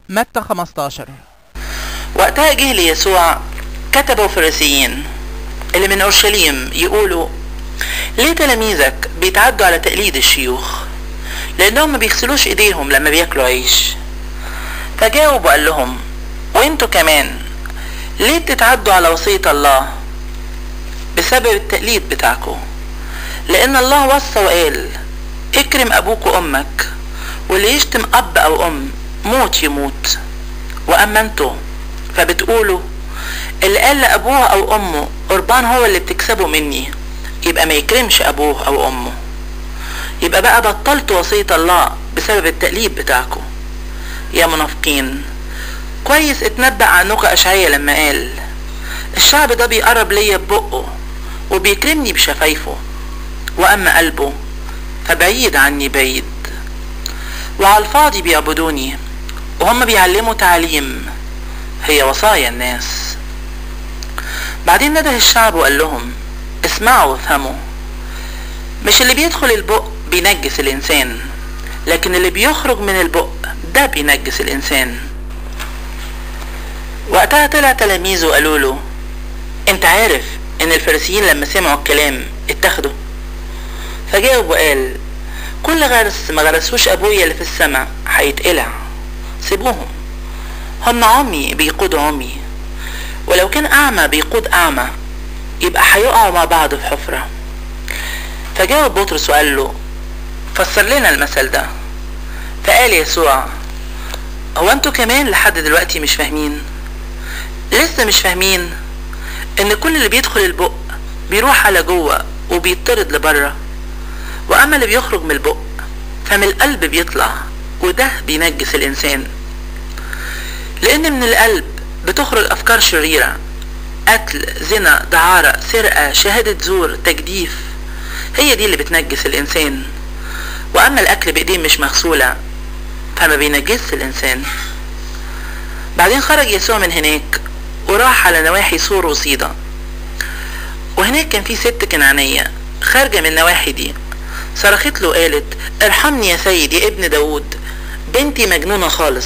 متى 15 وقتها جه ليسوع كتبوا فريسيين اللي من اورشليم يقولوا ليه تلاميذك بيتعدوا على تقليد الشيوخ لانهم ما بيغسلوش ايديهم لما بياكلوا عيش فجاوب وقال لهم وانتوا كمان ليه بتتعدوا على وصية الله بسبب التقليد بتاعكم لان الله وصى وقال اكرم ابوك وامك واللي يشتم اب او ام موت يموت واما انتوا فبتقولوا اللي قال لابوه او امه قربان هو اللي بتكسبه مني يبقى ما يكرمش ابوه او امه يبقى بقى بطلتوا وصية الله بسبب التقليد بتاعكم يا منافقين كويس اتنبأ عنكم أشعية لما قال الشعب ده بيقرب ليا ببقه وبيكرمني بشفايفه وأما قلبه فبعيد عني بعيد وعلى الفاضي بيعبدوني وهم بيعلموا تعليم هي وصايا الناس بعدين نده الشعب وقال لهم اسمعوا وافهموا مش اللي بيدخل البق بينجس الإنسان لكن اللي بيخرج من البق ده بينجس الإنسان وقتها طلع تلاميذه وقالوا له انت عارف ان الفارسيين لما سمعوا الكلام اتخذوا فجاوب وقال كل غرس ما غرسوش ابويا اللي في السماء هيتقلع سيبوهم هم عمي بيقودوا عمي ولو كان اعمى بيقود اعمى يبقى هيقعوا مع بعض في حفرة فجاوب بطرس وقال له فسر لنا المثل ده فقال يسوع هو انتوا كمان لحد دلوقتي مش فاهمين لسه مش فاهمين ان كل اللي بيدخل البق بيروح على جوه وبيطرد لبره واما اللي بيخرج من البق فمن القلب بيطلع وده بينجس الانسان لان من القلب بتخرج افكار شريره قتل زنا دعارة سرقة شهادة زور تجديف هي دي اللي بتنجس الإنسان وأما الأكل بإيديه مش مغسولة فما بينجسش الإنسان بعدين خرج يسوع من هناك وراح على نواحي سور وصيدا وهناك كان في ست كنعانية خارجة من النواحي دي صرخت له قالت ارحمني يا سيد يا ابن داود بنتي مجنونة خالص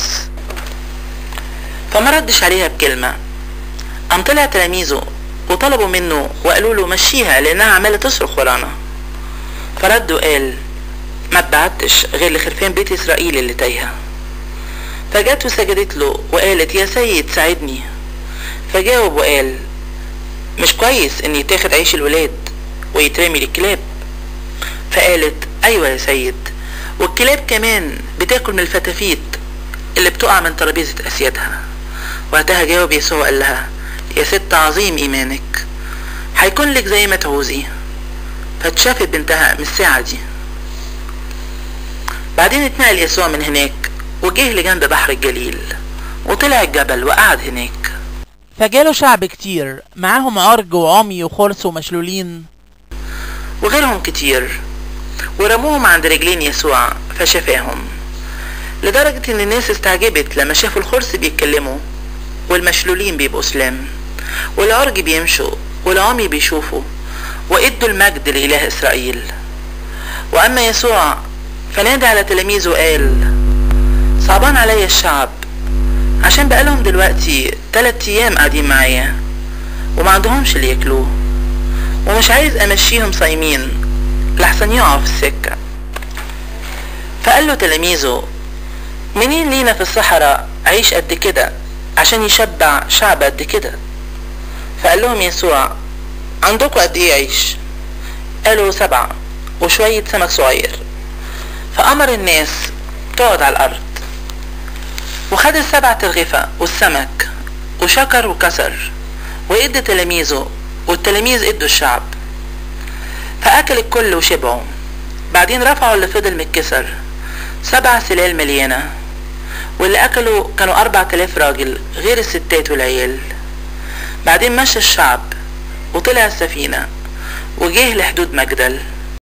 فما ردش عليها بكلمة قام طلع تلاميذه وطلبوا منه وقالوا له مشيها لانها عماله تصرخ ورانا فرد وقال ما اتبعتش غير لخرفان بيت اسرائيل اللي تايهه فجت وسجدت له وقالت يا سيد ساعدني فجاوب وقال مش كويس ان يتاخد عيش الولاد ويترمي للكلاب فقالت ايوه يا سيد والكلاب كمان بتاكل من الفتافيت اللي بتقع من ترابيزه اسيادها وقتها جاوب يسوع وقال لها يا ست عظيم ايمانك هيكون لك زي ما تعوزي فاتشافت بنتها من الساعة دي بعدين اتنقل يسوع من هناك وجه لجنب بحر الجليل وطلع الجبل وقعد هناك فجاله شعب كتير معاهم عرج وعمي وخرس ومشلولين وغيرهم كتير ورموهم عند رجلين يسوع فشفاهم لدرجة ان الناس استعجبت لما شافوا الخرس بيتكلموا والمشلولين بيبقوا سلام والعرج بيمشوا والعمي بيشوفوا وادوا المجد لإله إسرائيل وأما يسوع فنادى على تلاميذه وقال صعبان عليا الشعب عشان بقالهم دلوقتي تلات أيام قاعدين معايا وما عندهمش اللي ياكلوه ومش عايز أمشيهم صايمين لحسن يقعوا في السكة فقال له تلاميذه منين لينا في الصحراء عيش قد كده عشان يشبع شعب قد كده فقال لهم يسوع عندكم قد ايه عيش قالوا سبعة وشوية سمك صغير فأمر الناس تقعد على الأرض وخد السبع ترغفة والسمك وشكر وكسر وإدى تلاميذه والتلاميذ إدوا الشعب فأكل الكل وشبعوا بعدين رفعوا اللي فضل متكسر سبع سلال مليانة واللي أكلوا كانوا أربع تلاف راجل غير الستات والعيال بعدين مشى الشعب وطلع السفينة وجه لحدود مجدل